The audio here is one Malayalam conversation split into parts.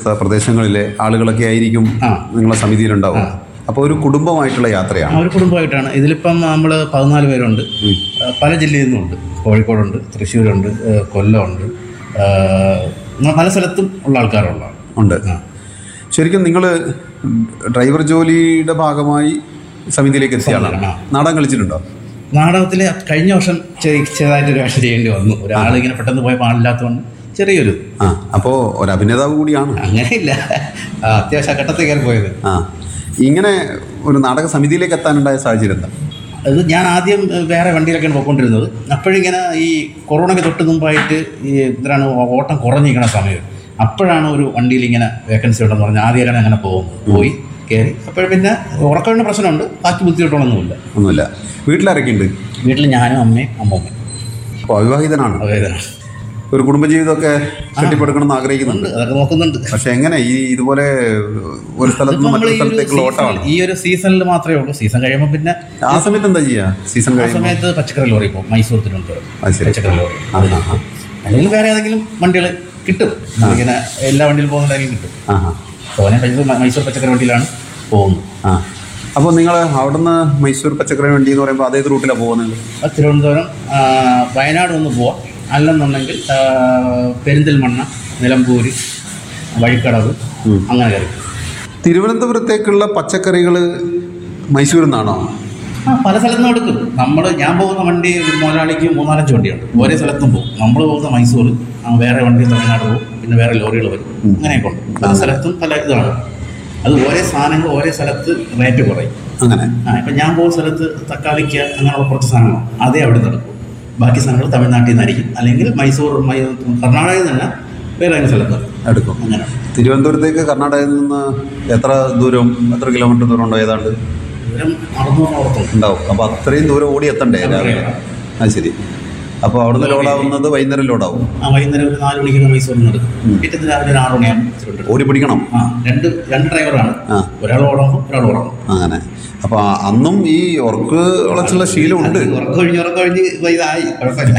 അടുത്ത പ്രദേശങ്ങളിലെ ആളുകളൊക്കെ ആയിരിക്കും ആ. നിങ്ങളെ സമിതിയിലുണ്ടാവും അപ്പോൾ ഒരു കുടുംബമായിട്ടുള്ള യാത്രയാണ് ആ ഒരു കുടുംബമായിട്ടാണ് ഇതിലിപ്പം നമ്മൾ പതിനാല് പേരുണ്ട് ആ, പല ജില്ലയിൽ നിന്നുണ്ട് കോഴിക്കോടുണ്ട് തൃശ്ശൂരുണ്ട് ആ, കൊല്ലമുണ്ട് ആ, അങ്ങനെ പല സ്ഥലത്തും ഉള്ള ആൾക്കാരുള്ളതാണ് ഉണ്ട് ആ. ശരിക്കും നിങ്ങൾ ഡ്രൈവർ ജോലിയുടെ ഭാഗമായി സമിതിയിലേക്ക് എത്തിയ ആളാണ് ആ. നാടകം കളിച്ചിട്ടുണ്ടോ നാടകത്തിൽ കഴിഞ്ഞ വർഷം ചെറിയ- ചെറുതായിട്ടൊരു വേഷം ചെയ്യേണ്ടി വന്നു ഒരാൾ ഇങ്ങനെ പെട്ടെന്ന് പോയ പാടില്ലാത്തതുകൊണ്ട് ചെറിയൊരു ആ അപ്പോൾ ഒരു അഭിനേതാവ് കൂടിയാണ് അങ്ങനെയില്ല ആ, അത്യാവശ്യം ഘട്ടത്തിൽ കയറി പോയത് ആ ഇങ്ങനെ ഒരു നാടക സമിതിയിലേക്ക് എത്താനുണ്ടായ സാഹചര്യം എന്താ അത് ഞാൻ ആദ്യം ഏഹ്, വേറെ വണ്ടിയിലൊക്കെയാണ് പോയിക്കൊണ്ടിരുന്നത് അപ്പോഴിങ്ങനെ ഈ കൊറോണയ്ക്ക് തൊട്ട് മുമ്പായിട്ട് ഈ എന്തിനാണ് ഓട്ടം കുറഞ്ഞിരിക്കണ സമയം അപ്പോഴാണ് ഒരു വണ്ടിയിൽ ഇങ്ങനെ വേക്കൻസി ഉണ്ടെന്ന് പറഞ്ഞാൽ ആദ്യമായിട്ടാണ് അങ്ങനെ പോകുന്നത് പോയി കയറി അപ്പോൾ പിന്നെ ഉറക്കമിൻ്റെ പ്രശ്നമുണ്ട് ബാക്കി ബുദ്ധിമുട്ടുകളൊന്നുമില്ല ഒന്നുമില്ല വീട്ടിലാരൊക്കെ ഉണ്ട് വീട്ടിൽ ഞാനും അമ്മയും അമ്മൂമ്മയും അപ്പോൾ അവിവാഹിതനാണ് അതായത് ഒരു കുടുംബജീവിതമൊക്കെ കെട്ടിപ്പടുക്കണം എന്ന് ആഗ്രഹിക്കുന്നുണ്ട് ഉണ്ട് അതൊക്കെ നോക്കുന്നുണ്ട് പക്ഷെ എങ്ങനെ ഈ ഇതുപോലെ ഒരു സ്ഥലത്ത് നിന്ന് ഇതിപ്പോ നമ്മള് മറ്റൊരു ഈ ഒരു സ്ഥലത്തേക്കുള്ള ഓട്ടമാണ് സീസൺ- ഈ ഒരു സീസണിൽ മാത്രമേ ഉള്ളൂ സീസൺ കഴിയുമ്പോൾ പിന്നെ ആ സമയത്ത് എന്താ ചെയ്യുക സീസൺ ആ കഴിയുമ്പോൾ സമയത്ത് പച്ചക്കറി ലോറി പോകും മൈസൂർ തിരുവനന്തപുരം അത് ശരി. പച്ചക്കറി ലോറി ആ, ആ, ആ. അല്ലെങ്കിൽ വേറെ ഏതെങ്കിലും വണ്ടികൾ കിട്ടും ഇങ്ങനെ എല്ലാ വണ്ടിയിലും പോകുന്നുണ്ടെങ്കിൽ കിട്ടും ആ ആ തോനെ പൈസ മൈസൂർ പച്ചക്കറി വണ്ടിയിലാണ് പോകുന്നത് ആ അപ്പോൾ നിങ്ങൾ അവിടുന്ന് മൈസൂർ പച്ചക്കറി വണ്ടി എന്ന് പറയുമ്പോൾ അതേത് റൂട്ടിലാണ് പോകുന്നത് അത് തിരുവനന്തപുരം ആ, വയനാട് ഒന്ന് പോവാം അല്ലെന്നുണ്ടെങ്കിൽ ആ, പെരിന്തൽമണ്ണ നിലമ്പൂര് വഴിക്കടവ് ഉം. അങ്ങനെ കയറി തിരുവനന്തപുരത്തേക്കുള്ള പച്ചക്കറികൾ മൈസൂരിൽ നിന്നാണോ ആ പല സ്ഥലത്തും നിന്ന് എടുക്കും നമ്മൾ ഞാൻ പോകുന്ന വണ്ടി ഒരു മുതലാളിക്ക് മൂന്നാലഞ്ച് വണ്ടിയുണ്ട് ഒരേ സ്ഥലത്തും പോകും നമ്മൾ പോകുന്ന മൈസൂർ ആ, വേറെ വണ്ടി തമിഴ്നാട് പോകും പിന്നെ വേറെ ലോറികൾ വരും അങ്ങനെയൊക്കെ ഉണ്ട് പല സ്ഥലത്തും പല ഇതാണ് അത് ഒരേ സാധനങ്ങൾ ഒരേ സ്ഥലത്ത് റേറ്റ് കുറയും അങ്ങനെ ആ ഇപ്പം ഞാൻ പോകുന്ന സ്ഥലത്ത് തക്കാളിക്ക് അങ്ങനെയുള്ള കുറച്ച് സാധനങ്ങൾ അതേ അവിടെ നടക്കും ബാക്കി സാധനങ്ങൾ തമിഴ്നാട്ടിൽ നിന്നായിരിക്കും അല്ലെങ്കിൽ മൈസൂർ മൈ കർണാടകയിൽ നിന്ന് തന്നെ വേറെ ഏതെങ്കിലും സ്ഥലത്ത് എടുക്കും അങ്ങനെ തിരുവനന്തപുരത്തേക്ക് കർണാടകയിൽ നിന്ന് എത്ര ദൂരം എത്ര കിലോമീറ്റർ ദൂരം ഉണ്ടോ ഏതാണ്ട് ദൂരം അറുന്നൂറ് ഓർത്തുണ്ട് ഉണ്ടാവും അപ്പോൾ അത്രയും ദൂരം ഓടി എത്തണ്ടേ രാവിലെ ആ ശരി അപ്പോൾ അവിടുന്ന് ലോഡാവുന്നത് വൈകുന്നേരം ലോഡാവും ആ വൈകുന്നേരം ഒരു നാല് മണിക്കൊക്കെ മൈസൂരിൽ നിന്ന് എടുക്കും പിറ്റത്തെ രാവിലെ ഒരു ആറ് മണിയാകുമ്പോൾ തിരുവനന്തപുരം ഓടി പിടിക്കണം ആ രണ്ട് രണ്ട് ഡ്രൈവറാണ് ആ. ഒരാൾ ഉറങ്ങും ഒരാൾ ഉറങ്ങും അങ്ങനെ അപ്പോൾ അന്നും ഈ ഉറക്ക് ഉളച്ചുള്ള ശീലമുണ്ട് ഉറക്കം കഴിഞ്ഞ് ഉറക്കം കഴിഞ്ഞ് ഇതായി കുഴപ്പമില്ല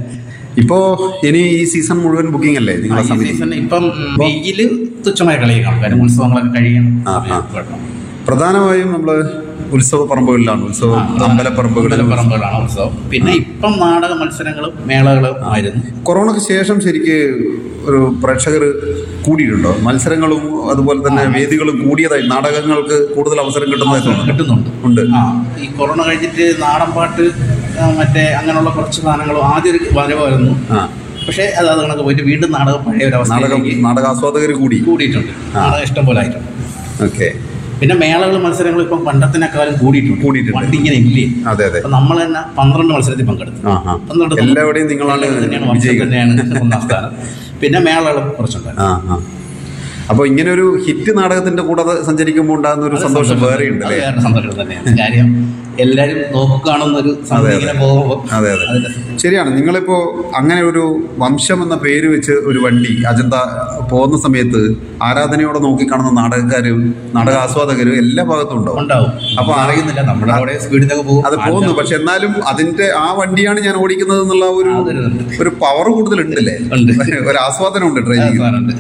ഇപ്പോൾ ഇനി ഈ സീസൺ മുഴുവൻ ബുക്കിംഗ് അല്ലേ ആ, നിങ്ങളെ ഈ സമിതി സീസൺ ഇപ്പം വെയില് തുച്ഛമായ കളിയാണ് കാര്യം ഉത്സവങ്ങളൊക്കെ കഴിയണം ആ, ആ. കേട്ടോ. പ്രധാനമായും നമ്മൾ ഉത്സവ പറമ്പുകളിലാണ് ഉത്സവ അമ്പലപ്പറമ്പുകളിൽ അമ്പലപ്പറമ്പുകളാണ് ഉത്സവം പിന്നെ ഇപ്പം നാടക മത്സരങ്ങളും മേളകളും ആയിരുന്നു കൊറോണയ്ക്ക് ശേഷം ശരിക്ക് ഒരു പ്രേക്ഷകർ കൂടിയിട്ടുണ്ടോ മത്സരങ്ങളും അതുപോലെ തന്നെ വേദികളും കൂടിയതായി നാടകങ്ങൾക്ക് കൂടുതൽ അവസരം കിട്ടുന്നതായി തോന്നുന്നു കിട്ടുന്നുണ്ട് ഉണ്ട് ആ ഈ കൊറോണ കഴിഞ്ഞിട്ട് നാടൻ പാട്ട് ആ, മറ്റേ അങ്ങനെയുള്ള കുറച്ച് സാധനങ്ങളും ആദ്യം ഒരു വരവായിരുന്നു ആ പക്ഷേ അത് അത് കണക്ക് പോയിട്ട് വീണ്ടും നാടകം പഴയ ഒരു നാടകം അവസ്ഥയിലേക്ക് നാടകാസ്വാദകർ കൂടി കൂടിയിട്ടുണ്ട് നാടകം ഇഷ്ടം പോലെ ആയിട്ടുണ്ട് ഓക്കെ പിന്നെ മേളകളും മത്സരങ്ങളും ഇപ്പം പണ്ടത്തിനേക്കാളും കൂടിയിട്ടുണ്ട് കൂടിയിട്ടുണ്ട്. വണ്ടി ഇങ്ങനെ ഇല്ലേ അതെ അതെ അപ്പൊ നമ്മൾ തന്നെ പന്ത്രണ്ട് മത്സരത്തിൽ പങ്കെടുത്തു ആ ആ പന്ത്രണ്ട് എല്ലാവിടെയും നിങ്ങളാണ് തന്നെയാണ് വംശം വിജയികൾ തന്നെയാണ് ഒന്നാം സ്ഥാനം പിന്നെ മേളകളും കുറച്ചുണ്ടായിരുന്നു ആ ആ അപ്പോൾ ഇങ്ങനെ ഒരു ഹിറ്റ് നാടകത്തിന്റെ കൂടെ അത് സഞ്ചരിക്കുമ്പോൾ ഉണ്ടാകുന്ന ഒരു സന്തോഷം വേറെ ഉണ്ട് അത് അല്ലേ വേറെ സന്തോഷം തന്നെയാണ് കാര്യം എല്ലാവരും നോക്കുകയാണെന്ന ഒരു സംഗതി ഇങ്ങനെ പോകുമ്പോൾ അതെ അതെ അതിന്റെ ശരിയാണ് നിങ്ങളിപ്പോ അങ്ങനെ ഒരു വംശം എന്ന പേര് വെച്ച് ഒരു വണ്ടി അജന്ത പോകുന്ന സമയത്ത് ആരാധനയോടെ നോക്കിക്കാണുന്ന നാടകക്കാരും നാടക ആസ്വാദകരും എല്ലാ ഭാഗത്തും ഉണ്ടാവും ഉണ്ടാവും അപ്പൊ അപ്പൊ അറിയുന്നില്ല നമ്മുടെ അവിടെ സ്പീഡിലൊക്കെ പോകും അത് പോകുന്നു പക്ഷെ എന്നാലും അതിന്റെ ആ വണ്ടിയാണ് ഞാൻ ഓടിക്കുന്നത് എന്നുള്ള ഒരു അതൊരിതുണ്ട്. ഒരു പവർ കൂടുതലുണ്ടല്ലേ ഉണ്ട്. ഒരു ആസ്വാദനം ഉണ്ട് ഡ്രൈവിംഗ് സാധനമുണ്ട്.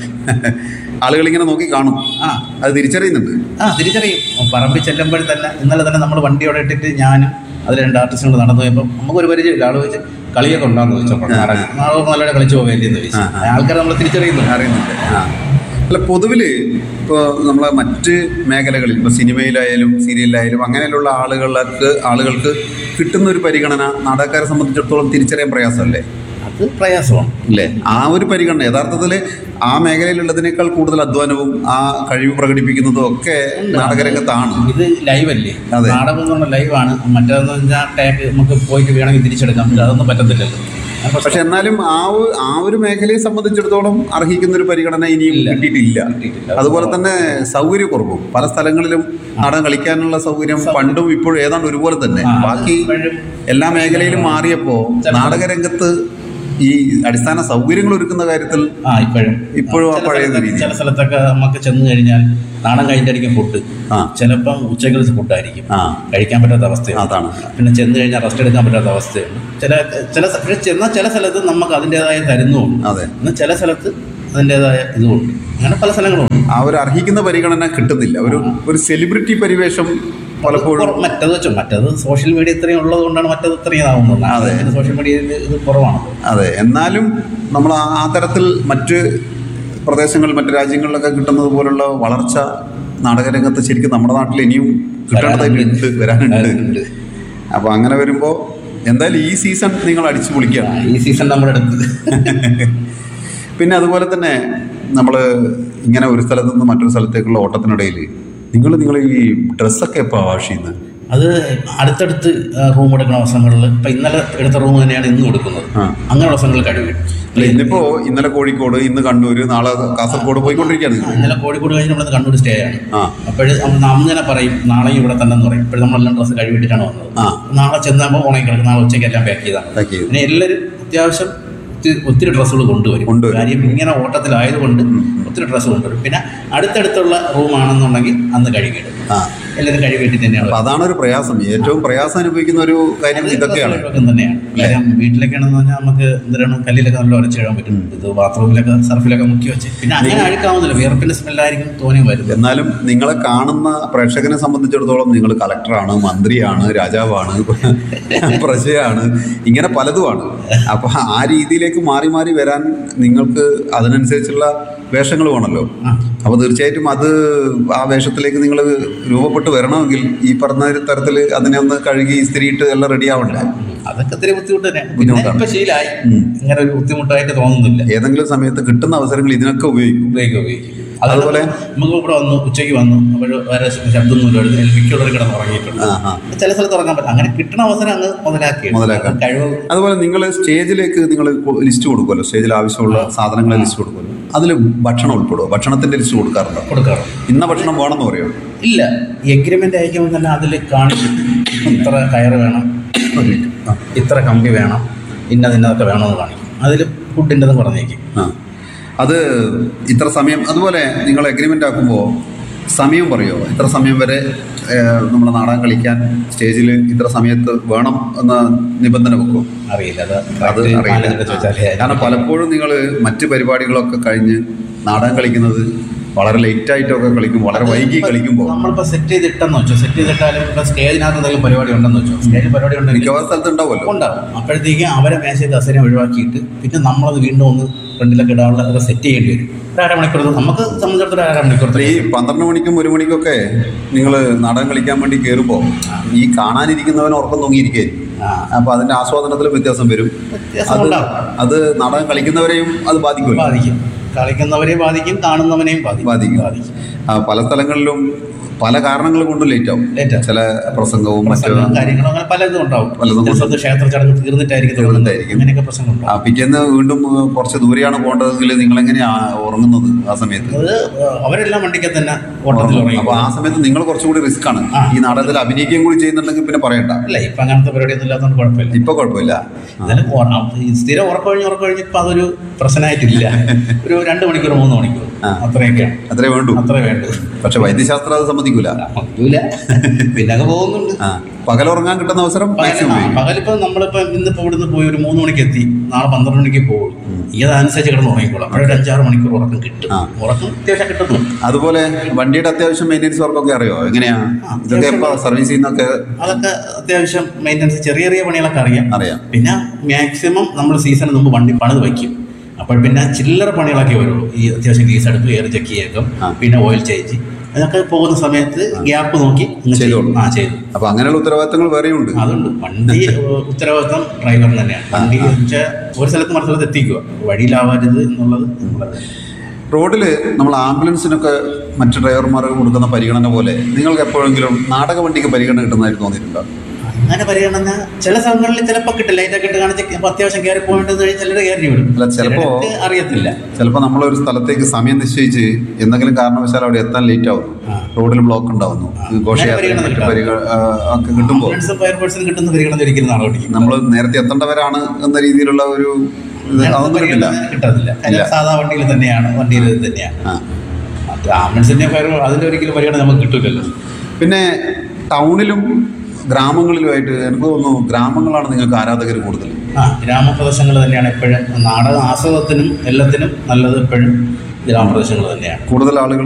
ആളുകൾ ഇങ്ങനെ നോക്കി കാണും ആ അത് തിരിച്ചറിയുന്നുണ്ട് ആ തിരിച്ചറിയും പറമ്പിൽ ചെല്ലുമ്പോൾ തന്നെ ഇന്നലെ തന്നെ നമ്മൾ വണ്ടി അവിടെ ഇട്ടിട്ട് ഞാനും അതിൽ രണ്ട് ആർട്ടിസ്റ്റുകൾ നടന്നു പോയപ്പോൾ നമുക്കൊരു പരിചയമില്ല ആൾ വെച്ച് കളിയൊക്കെ ഉണ്ടാന്ന് ചോദിച്ചപ്പോൾ നാടകം നാടകം നല്ലപോലെ കളിച്ചു പോകല്ലേ ചോദിച്ചു ആൾക്കാർ നമ്മൾ തിരിച്ചറിയുന്നു അറിയുന്നുണ്ട് ആ അല്ല പൊതുവിൽ ഇപ്പോൾ നമ്മളെ മറ്റ് മേഖലകളിൽ ഇപ്പോൾ സിനിമയിലായാലും സീരിയലിലായാലും അങ്ങനെയുള്ള ആളുകൾക്ക് ആളുകൾക്ക് കിട്ടുന്ന ഒരു പരിഗണന നാടകക്കാരെ സംബന്ധിച്ചിടത്തോളം തിരിച്ചറിയാൻ പ്രയാസമല്ലേ അത് പ്രയാസമാണ് അല്ലേ ആ ഒരു പരിഗണന യഥാർത്ഥത്തിൽ ആ മേഖലയിലുള്ളതിനേക്കാൾ കൂടുതൽ അധ്വാനവും ആ കഴിവ് പ്രകടിപ്പിക്കുന്നതും ഒക്കെ നാടകരംഗത്താണ് ഇത് ലൈവല്ലേ അതെ. നാടകം എന്ന് പറഞ്ഞാൽ ലൈവാണ് മറ്റേതെന്ന് വെച്ചാൽ ടാഗ് നമുക്ക് പോയിട്ട് വേണമെങ്കിൽ തിരിച്ചെടുക്കാം പക്ഷെ അതൊന്നും പറ്റത്തില്ലല്ലോ അപ്പൊ പക്ഷെ എന്നാലും ആ ഒരു ആ ഒരു മേഖലയെ സംബന്ധിച്ചിടത്തോളം അർഹിക്കുന്ന ഒരു പരിഗണന ഇനിയും കിട്ടിയിട്ടില്ല കിട്ടിയിട്ടില്ല. അതുപോലെ തന്നെ സൗകര്യക്കുറവും പല സ്ഥലങ്ങളിലും നാടകം കളിക്കാനുള്ള സൗകര്യം പണ്ടും ഇപ്പോഴും ഏതാണ്ട് ഒരുപോലെ തന്നെ ആ, അത് ബാക്കി ഇപ്പോഴും എല്ലാ മേഖലയിലും മാറിയപ്പോ നാടകരംഗത്ത് ഈ അടിസ്ഥാന സൗകര്യങ്ങൾ ഒരുക്കുന്ന കാര്യത്തിൽ ആ ഇപ്പോഴും ഇപ്പോഴും ആ ചില പഴയ സ്ഥലത്തൊക്കെ- രീതി. ചില സ്ഥലത്തൊക്കെ നമുക്ക് ചെന്ന് കഴിഞ്ഞാൽ നാടൻ കഴിഞ്ഞിട്ടായിരിക്കും ഫുഡ് ആ ചിലപ്പം ഉച്ചക്കലത്തെ ഫുഡായിരിക്കും ആ കഴിക്കാൻ പറ്റാത്ത അവസ്ഥയാണ് അതാണ് പിന്നെ ചെന്ന് കഴിഞ്ഞാൽ റെസ്റ്റ് എടുക്കാൻ പറ്റാത്ത അവസ്ഥയാണ് ചില ചില സ്ഥ- പക്ഷെ ചെന്നാൽ ചില സ്ഥലത്ത് നമുക്ക് അതിൻ്റെതായ തരുന്നുണ്ട് അതെ എന്നാൽ ചില സ്ഥലത്ത് അതിൻ്റെതായ ഇതുമുണ്ട് അങ്ങനെ പല സ്ഥലങ്ങളുണ്ട് ആ ഒരു അർഹിക്കുന്ന പരിഗണന കിട്ടുന്നില്ല ഒരു ഒരു സെലിബ്രിറ്റി പരിവേഷം പലപ്പോഴും കുറ- മറ്റത് വെച്ചോ മറ്റത് സോഷ്യൽ മീഡിയ ഇത്രയും ഉള്ളത് കൊണ്ടാണ് മറ്റത് ഇത്രയും ഇതാവുന്നത് അതെ. സോഷ്യൽ മീഡിയയിൽ ഇത് കുറവാണ് അതെ എന്നാലും നമ്മൾ ആ- ആ തരത്തിൽ മറ്റ് പ്രദേശങ്ങൾ മറ്റ് രാജ്യങ്ങളിലൊക്കെ കിട്ടുന്നത് പോലുള്ള വളർച്ച നാടകരംഗത്ത് ശരിക്കും നമ്മുടെ നാട്ടിൽ ഇനിയും കിട്ടേണ്ടതായിട്ടുണ്ട് വരാനുണ്ട് വരാനുണ്ട്. അപ്പോൾ അങ്ങനെ വരുമ്പോൾ എന്തായാലും ഈ സീസൺ നിങ്ങൾ അടിച്ചു പൊളിക്കുകയാണ് ഈ സീസൺ നമ്മുടെ അടുത്ത് പിന്നെ അതുപോലെ തന്നെ നമ്മൾ ഇങ്ങനെ ഒരു സ്ഥലത്ത് നിന്ന് മറ്റൊരു സ്ഥലത്തേക്കുള്ള ഓട്ടത്തിനിടയിൽ നിങ്ങൾ നിങ്ങൾ ഈ ഡ്രസ്സൊക്കെ എപ്പോൾ വാഷ് ചെയ്യുന്നത് അത് അടുത്തടുത്ത് റൂം എടുക്കുന്ന അവസരങ്ങളിൽ ഇപ്പം ഇന്നലെ എടുത്ത റൂം തന്നെയാണ് ഇന്നും എടുക്കുന്നത് ആ. അങ്ങനെ അവസരങ്ങളിൽ കഴിവിടും അല്ല ഇന്നിപ്പോൾ ഇന്നലെ കോഴിക്കോട് ഇന്ന് കണ്ണൂർ നാളെ കാസർഗോഡ് പോയിക്കൊണ്ടിരിക്കുകയാണ് നിങ്ങൾ ഇന്നലെ കോഴിക്കോട് കഴിഞ്ഞ് നമ്മൾ കണ്ണൂർ സ്റ്റേ ആണ് ആ അപ്പോഴ് അന്ന് തന്നെ പറയും നാളെയും ഇവിടെ തന്നെ എന്ന് പറയും ഇപ്പോഴും നമ്മളെല്ലാം ഡ്രസ്സ് കഴിവിട്ടിട്ടാണ് വന്നത് ആ. നാളെ ചെന്നാകുമ്പോൾ ഉണങ്ങി കിടക്കും നാളെ ഉച്ചയ്ക്ക് എല്ലാം പാക്ക് ചെയ്താണ് പാക്ക് ചെയ്തു പിന്നെ എല്ലാവരും അത്യാവശ്യം ഒത്തിരി- ഒത്തിരി ഡ്രസ്സുകൾ കൊണ്ടുവരും കൊണ്ടുവരും. കാര്യം ഇങ്ങനെ ഓട്ടത്തിലായതുകൊണ്ട് ഒത്തിരി ഡ്രസ്സ് കൊണ്ടുവരും പിന്നെ അടുത്തടുത്തുള്ള റൂമാണെന്നുണ്ടെങ്കിൽ അന്ന് കഴുകിയിടും ആ എല്ലാവരും കഴുകിയിട്ട് തന്നെയാണ് അപ്പൊ അതാണ് ഒരു പ്രയാസം ഏറ്റവും പ്രയാസം അനുഭവിക്കുന്ന ഒരു കാര്യം ഇതൊക്കെയാണ് ഡ്രസ്സുകളൊക്കെ തന്നെയാണ് കാര്യം വീട്ടിലൊക്കെയാണെന്ന് പറഞ്ഞാൽ നമുക്ക് എന്തിനാണ് കല്ലിലൊക്കെ നല്ല ഉരച്ചിടാൻ പറ്റും ഇത് ബാത്റൂമിലൊക്കെ സർഫിലൊക്കെ മുക്കി വെച്ച് പിന്നെ അങ്ങനെ അഴുക്കാവുന്നില്ല വിയർപ്പിന്റെ സ്മെല്ലായിരിക്കും തോന്നി വരുന്നത് എന്നാലും നിങ്ങളെ കാണുന്ന പ്രേക്ഷകനെ സംബന്ധിച്ചിടത്തോളം നിങ്ങൾ കളക്ടറാണ് മന്ത്രിയാണ് രാജാവാണ് പ്രജയാണ് ഇങ്ങനെ പലതുമാണ് അപ്പൊ ആ രീതിയിലേക്ക് മാറി മാറി വരാൻ നിങ്ങൾക്ക് അതിനനുസരിച്ചുള്ള വേഷങ്ങൾ വേണമല്ലോ അപ്പോൾ തീർച്ചയായിട്ടും അത് ആ വേഷത്തിലേക്ക് നിങ്ങൾ രൂപപ്പെട്ട് വരണമെങ്കിൽ ഈ പറഞ്ഞ തരത്തിൽ അതിനെ ഒന്ന് കഴുകി ഇസ്തിരിയിട്ട് എല്ലാം റെഡി ആവണ്ടേ അതൊക്കെ ഇത്തിരി ബുദ്ധിമുട്ട് തന്നെയാണ് പിന്നെ ബുദ്ധിമുട്ടാണ്. ഇപ്പൊ ശീലായി ഉം. ഇങ്ങനെ ഒരു ബുദ്ധിമുട്ടായിട്ട് തോന്നുന്നില്ല ഏതെങ്കിലും സമയത്ത് കിട്ടുന്ന അവസരങ്ങൾ ഇതിനൊക്കെ ഉപയോഗിക്കും ഉപയോഗിക്കും ഉപയോഗിക്കും അതുപോലെ- നമുക്ക് ഇവിടെ വന്നു ഉച്ചയ്ക്ക് വന്നു അപ്പോൾ വേറെ ശബ്ദമൊന്നുമില്ല മിക്കുള്ളവർ കിടന്ന് ഉറങ്ങിയിട്ടുണ്ട് ആ ആ ചില സ്ഥലത്ത് ഉറങ്ങാൻ പറ്റും അങ്ങനെ കിട്ടുന്ന അവസരം അങ്ങ് മുതലാക്കി മുതലാക്കാം. കഴിവ് അതുപോലെ നിങ്ങൾ സ്റ്റേജിലേക്ക് നിങ്ങൾ ലിസ്റ്റ് കൊടുക്കുമല്ലോ സ്റ്റേജിൽ ആവശ്യമുള്ള സാധനങ്ങളെ ലിസ്റ്റ് കൊടുക്കുമല്ലോ അതിൽ ഭക്ഷണം ഉൾപ്പെടുമോ ഭക്ഷണത്തിന്റെ ലിസ്റ്റ് കൊടുക്കാറുണ്ടോ കൊടുക്കാറുണ്ട് ഇന്ന ഭക്ഷണം വേണമെന്ന് പറയുമോ ഇല്ല എഗ്രിമെന്റ് അയക്കുമ്പോൾ തന്നെ അതിൽ കാണിക്കും ഇത്ര കയറ് വേണം ആ. ഇത്ര കമ്പി വേണം ഇന്നത് ഇന്നതൊക്കെ വേണമെന്ന് കാണിക്കും അതിൽ ഫുഡിൻ്റെതും പറഞ്ഞേക്കും ആ അത് ഇത്ര സമയം അതുപോലെ നിങ്ങൾ എഗ്രിമെൻ്റ് ആക്കുമ്പോൾ സമയം പറയുമോ ഇത്ര സമയം വരെ നമ്മൾ നാടകം കളിക്കാൻ സ്റ്റേജിൽ ഇത്ര സമയത്ത് വേണം എന്ന നിബന്ധന വെക്കും അറിയില്ല അത് അത് correct അറിയില്ല മാനേജറെ ചോദിച്ചാലേ കാരണം പലപ്പോഴും നിങ്ങൾ മറ്റ് പരിപാടികളൊക്കെ കഴിഞ്ഞ് നാടകം കളിക്കുന്നത് വളരെ ലേറ്റ് ആയിട്ടൊക്കെ കളിക്കും വളരെ വൈകി കളിക്കുമ്പോൾ നമ്മളിപ്പോൾ സെറ്റ് ചെയ്തിട്ടെന്ന് വെച്ചോ സെറ്റ് ചെയ്തിട്ടാലും ഇപ്പോൾ സ്റ്റേജിനകത്ത് എന്തെങ്കിലും പരിപാടി ഉണ്ടെന്ന് വെച്ചോ സ്റ്റേജിൽ പരിപാടി ഉണ്ടെങ്കിൽ മിക്കവാറും സ്ഥലത്ത് ഉണ്ടാവുമല്ലോ ഉണ്ടാവും അപ്പോഴത്തേക്ക് അവരെ മേശയിൽ കസേര ഒഴിവാക്കിയിട്ട് പിന്നെ നമ്മളത് വീണ്ടും ഒന്ന് ഫ്രണ്ടിലൊക്കെ ഇടാനുള്ള അതൊക്കെ സെറ്റ് ചെയ്യേണ്ടി വരും ഒരു അരമണിക്കൂർ നമുക്ക് സംബന്ധിച്ചിടത്തോളം ഒരു അരമണിക്കൂർ ഈ പന്ത്രണ്ട് മണിക്കും ഒരു മണിക്കൊക്കെ നിങ്ങൾ നാടകം കളിക്കാൻ വേണ്ടി കയറുമ്പോൾ ഈ കാണാനിരിക്കുന്നവൻ ഉറക്കം തൂങ്ങിയിരിക്കുകയായിരിക്കും ആ അപ്പോൾ അതിൻ്റെ ആസ്വാദനത്തിൽ വ്യത്യാസം വരും വ്യത്യാസം അത് ഉണ്ടാവും അത് നാടകം കളിക്കുന്നവരെയും അത് ബാധിക്കുമല്ലോ ബാധിക്കും കളിക്കുന്നവരെ ബാധിക്കും കാണുന്നവനെയും ബാധിക്കും ബാധിക്കും. ബാധിക്കും ആ, പല സ്ഥലങ്ങളിലും പല കാരണങ്ങൾ കൊണ്ടും ലേറ്റ് ആവും Late ആവും. ചില പ്രസംഗവും മറ്റു പ്രസംഗവും കാര്യങ്ങളും അങ്ങനെ പലതും ഉണ്ടാവും പലതും ചില സ്ഥലത്ത് ക്ഷേത്ര ചടങ്ങ് തീർന്നിട്ടായിരിക്കും തുടങ്ങുന്നത് തീർന്നിട്ടായിരിക്കും. അങ്ങനെയൊക്കെ പ്രശ്നങ്ങളുണ്ടാവും ആ, പിറ്റേന്ന് വീണ്ടും ഏഹ്, കുറച്ച് ദൂരെയാണ് പോകേണ്ടതെങ്കിൽ നിങ്ങൾ എങ്ങനെയാണ് ഉറങ്ങുന്നത് ആ സമയത്ത് അത് അവരെല്ലാം വണ്ടിക്ക് തന്നെ ഓട്ടത്തിൽ ഉറങ്ങി അപ്പോൾ ആ സമയത്ത് നിങ്ങൾ കുറച്ചുകൂടി റിസ്ക് ആണ് ആ. ഈ നാടകത്തിൽ അഭിനയിക്കുകയും കൂടി ചെയ്യുന്നുണ്ടെങ്കിൽ പിന്നെ പറയണ്ട അല്ല ഇപ്പം അങ്ങനത്തെ പരിപാടിയൊന്നും ഇല്ലാത്തതുകൊണ്ട് കുഴപ്പമില്ല ഇപ്പൊ കുഴപ്പമില്ല എന്നാലും ഉറ- ഈ സ്ഥിരം ഉറക്കമൊഴിഞ്ഞ് ഉറക്കമൊഴിഞ്ഞ് ഇപ്പം അതൊരു പ്രശ്നമായിട്ടില്ല ഒരു രണ്ട് മണിക്കൂർ മൂന്ന് മണിക്കൂർ ആ. അത്രയൊക്കെയാണ് അത്രേ വേണ്ടൂ അത്രേ വേണ്ടു പക്ഷെ വൈദ്യശാസ്ത്രം അത് സമ്മതിക്കൂല പറ്റൂല പിന്നെ അങ്ങ് പോകുന്നുണ്ട് ആ പകലുറങ്ങാൻ കിട്ടുന്ന അവസരം മാക്സിമം ഉപയോഗിക്കും. പകലിപ്പോ നമ്മളിപ്പോ ഇന്നിപ്പോ ഇവിടുന്ന് പോയി ഒരു മൂന്ന് മണിക്ക് എത്തി നാളെ പന്ത്രണ്ട് മണിക്ക് പോകും ഇതനുസരിച്ച് കിടന്ന് ഉറങ്ങിക്കോളാം അപ്പോഴൊരു അഞ്ചാറ് മണിക്കൂർ ഉറക്കം കിട്ടും ആ. ഉറക്കം അത്യാവശ്യം കിട്ടുന്നുണ്ട് അതുപോലെ വണ്ടിയുടെ അത്യാവശ്യം മെയിൻ്റെനൻസ് വർക്കൊക്കെ അറിയോ എങ്ങനെയാ ആ, ഇതൊക്കെ എപ്പോൾ സർവീസ് ചെയ്യുന്നൊക്കെ അതൊക്കെ അത്യാവശ്യം മെയിൻ്റനൻസ് ചെറിയ ചെറിയ പണികളൊക്കെ അറിയാം അറിയാം പിന്നെ മാക്സിമം നമ്മൾ സീസണിന് മുമ്പ് വണ്ടി പണിത് വയ്ക്കും അപ്പോൾ പിന്നെ ചില്ലറ പണികളൊക്കെ വരുള്ളൂ ഈ അത്യാവശ്യം ഗീസ് അടുപ്പ് എയർ ചെക്ക് ചെയ്യേക്കും ആ. പിന്നെ ഓയിൽ ചേഞ്ച് അതൊക്കെ പോകുന്ന സമയത്ത് ഗ്യാപ്പ് നോക്കി അങ്ങ് ചെയ്യും. ചെയ്തോളും. ആ ചെയ്തു അപ്പൊ അങ്ങനെയുള്ള ഉത്തരവാദിത്തങ്ങൾ വേറെയുണ്ട് അതുണ്ട് വണ്ടി ഏഹ്, ഉത്തരവാദിത്തം ഡ്രൈവറിന് തന്നെയാണ് വണ്ടി വെച്ചാൽ ഒരു സ്ഥലത്ത് മറ്റു സ്ഥലത്ത് എത്തിക്കുക വഴിയിലാവരുത് എന്നുള്ളത് നമ്മളത് റോഡിൽ നമ്മൾ ആംബുലൻസിനൊക്കെ മറ്റു ഡ്രൈവർമാർ കൊടുക്കുന്ന പരിഗണന പോലെ നിങ്ങൾക്ക് എപ്പോഴെങ്കിലും നാടക വണ്ടിക്ക് പരിഗണന കിട്ടുന്നതായിട്ട് തോന്നിയിട്ടുണ്ടോ അങ്ങനെ പരിഗണന ചില സ്ഥലങ്ങളിൽ ചിലപ്പോൾ കിട്ടില്ല ലൈറ്റൊക്കെ ഇട്ട് കാണിച്ച് ഇപ്പൊ അത്യാവശ്യം കയറി പോകേണ്ടത് കഴിഞ്ഞ് ചിലർ കയറി വിടും അല്ല, ചിലപ്പോ- ചിലർക്ക് അറിയത്തില്ല ചിലപ്പോൾ നമ്മളൊരു സ്ഥലത്തേക്ക് സമയം നിശ്ചയിച്ച് എന്തെങ്കിലും കാരണവശാൽ അവിടെ എത്താൻ ലേറ്റ് ആവുന്നു ആ. റോഡിൽ ബ്ലോക്ക് ഉണ്ടാവുന്നു ആ. ഘോഷയാത്ര പരിഗണന മറ്റു കിട്ടാതെ. പരിഗ ആ, ഒക്കെ കിട്ടുമ്പോൾ ആംബുലൻസും ഫയർഫോഴ്സിനും കിട്ടുന്ന പരിഗണന ഒരിക്കലും നാളെ ഓടിക്കും നമ്മൾ നേരത്തെ എത്തേണ്ടവരാണ് എന്ന രീതിയിലുള്ള ഒരു ഇത് അതൊന്നും കിട്ടില്ല കിട്ടത്തില്ല ഇല്ല. സാധാ വണ്ടിയിൽ തന്നെയാണ് വണ്ടിയിൽ ഇത് തന്നെയാണ് ആ. മറ്റേ ആംബുലൻസിന്റെ ഫയർ അതിന്റെ ഒരിക്കലും പരിഗണന നമുക്ക് കിട്ടില്ലല്ലോ പിന്നെ ടൗണിലും ഗ്രാമങ്ങളിലുമായിട്ട് എനിക്ക് തോന്നുന്നു ഗ്രാമങ്ങളാണ് നിങ്ങൾക്ക് ആരാധകർ കൂടുതൽ ആ ഗ്രാമപ്രദേശങ്ങൾ തന്നെയാണ് എപ്പോഴും നാടക ആസ്വാദത്തിനും എല്ലാത്തിനും നല്ലത് എപ്പോഴും ഗ്രാമപ്രദേശങ്ങൾ തന്നെയാണ് കൂടുതൽ ആളുകൾ